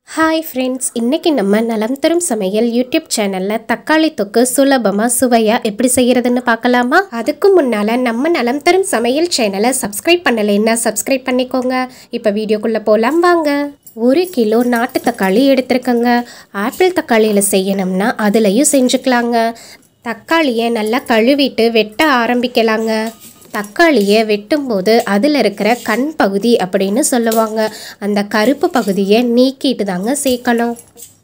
hi friends இன்றைக்கி நம்ம நலம் தரும் சமையல் யூடியூப் சேனலில் தக்காளி தொக்கு சுலபமாக சுவையாக எப்படி செய்கிறதுன்னு பார்க்கலாமா அதுக்கு முன்னால் நம்ம நலம் தரும் சமையல் சேனலை சப்ஸ்கிரைப் பண்ணலைன்னா சப்ஸ்கிரைப் பண்ணிக்கோங்க இப்போ வீடியோக்குள்ளே போகலாம் வாங்க ஒரு கிலோ நாட்டு தக்காளி எடுத்துருக்கங்க ஆப்பிள் தக்காளியில் செய்யணும்னா அதுலேயும் செஞ்சுக்கலாங்க தக்காளியை நல்லா கழுவிட்டு வெட்ட ஆரம்பிக்கலாங்க தக்காளியை வெட்டும்போது அதில் இருக்கிற கண் பகுதி அப்படின்னு சொல்லுவாங்க அந்த கருப்பு பகுதியை நீக்கிட்டு தாங்க சேர்க்கணும்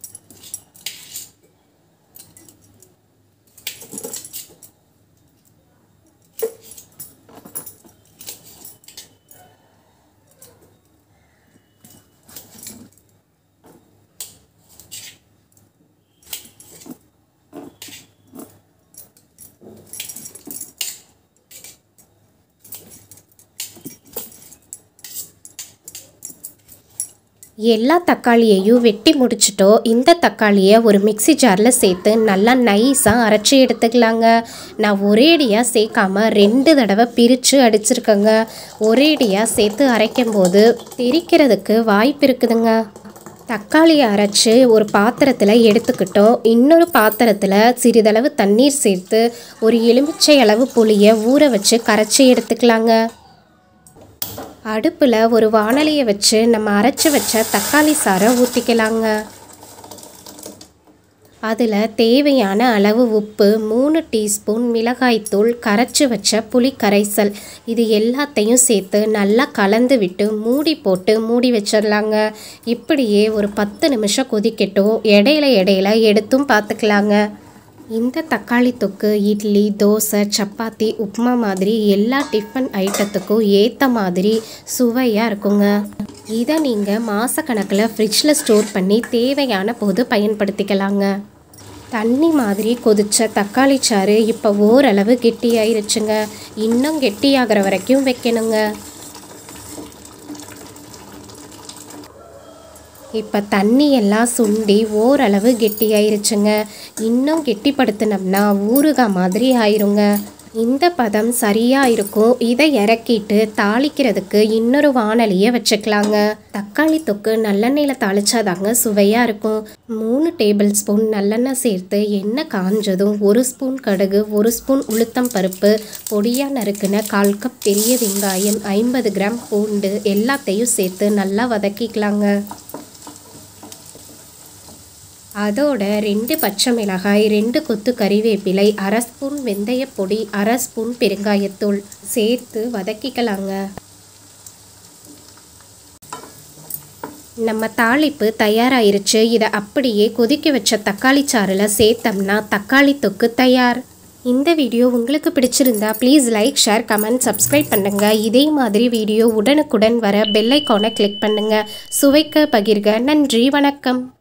எல்லா தக்காளியையும் வெட்டி முடிச்சிட்டோ இந்த தக்காளியை ஒரு மிக்ஸி ஜாரில் சேர்த்து நல்லா நைஸாக அரைச்சி எடுத்துக்கலாங்க நான் ஒரேடியாக சேர்க்காம ரெண்டு தடவை பிரித்து அடிச்சிருக்கேங்க ஒரேடியாக சேர்த்து அரைக்கும் போது தெரிக்கிறதுக்கு வாய்ப்பு இருக்குதுங்க தக்காளியை அரைச்சி ஒரு பாத்திரத்தில் எடுத்துக்கிட்டோம் இன்னொரு பாத்திரத்தில் சிறிதளவு தண்ணீர் சேர்த்து ஒரு எலுமிச்சை அளவு புளியை ஊற வச்சு கரைச்சி எடுத்துக்கலாங்க அடுப்பில் ஒரு வானலியை வச்சு நம்ம அரைச்சி வச்ச தக்காளி சாறை ஊற்றிக்கலாங்க அதில் தேவையான அளவு உப்பு மூணு டீஸ்பூன் மிளகாய்த்தூள் கரைச்சி வச்ச புளி கரைசல் இது எல்லாத்தையும் சேர்த்து நல்லா கலந்து விட்டு மூடி போட்டு மூடி வச்சிடலாங்க இப்படியே ஒரு பத்து நிமிஷம் கொதிக்கட்டும் இடையில இடையில எடுத்தும் பார்த்துக்கலாங்க இந்த தக்காளி தொக்கு இட்லி தோசை சப்பாத்தி உப்புமா மாதிரி எல்லா டிஃபன் ஐட்டத்துக்கும் ஏற்ற மாதிரி சுவையாக இருக்குங்க இதை நீங்கள் மாதக்கணக்கில் ஃப்ரிட்ஜில் ஸ்டோர் பண்ணி தேவையான போது பயன்படுத்திக்கலாங்க தண்ணி மாதிரி கொதிச்ச தக்காளி சாறு இப்போ ஓரளவு கெட்டியாயிருச்சுங்க இன்னும் கெட்டியாகிற வரைக்கும் வைக்கணுங்க இப்போ தண்ணி எல்லாம் சுண்டி ஓரளவு கெட்டியாயிருச்சுங்க இன்னும் கெட்டிப்படுத்தினோம்னா ஊறுகாய் மாதிரி ஆயிருங்க இந்த பதம் சரியாக இருக்கும் இதை இறக்கிட்டு தாளிக்கிறதுக்கு இன்னொரு வானலியை வச்சுக்கலாங்க தக்காளி தொக்கு நல்லெண்ணெயில் தாளிச்சாதாங்க சுவையாக இருக்கும் மூணு டேபிள் ஸ்பூன் நல்லெண்ணெய் சேர்த்து எண்ணெய் காஞ்சதும் ஒரு ஸ்பூன் கடுகு ஒரு ஸ்பூன் உளுத்தம் பருப்பு பொடியாக நறுக்குன கால் கப் பெரிய வெங்காயம் ஐம்பது கிராம் பூண்டு எல்லாத்தையும் சேர்த்து நல்லா வதக்கிக்கலாங்க அதோட ரெண்டு பச்சை மிளகாய் ரெண்டு கொத்து கறிவேப்பிலை அரை ஸ்பூன் வெந்தயப்பொடி அரை ஸ்பூன் பெருங்காயத்தூள் சேர்த்து வதக்கிக்கலாங்க நம்ம தாளிப்பு தயாராயிருச்சு இதை அப்படியே கொதிக்க வச்ச தக்காளி சாறில் சேர்த்தோம்னா தக்காளி தொக்கு தயார் இந்த வீடியோ உங்களுக்கு பிடிச்சிருந்தா please like share comment subscribe பண்ணுங்க இதே மாதிரி வீடியோ உடனுக்குடன் வர பெல் ஐக்கானை கிளிக் பண்ணுங்க சுவைக்க பகிர்க நன்றி வணக்கம்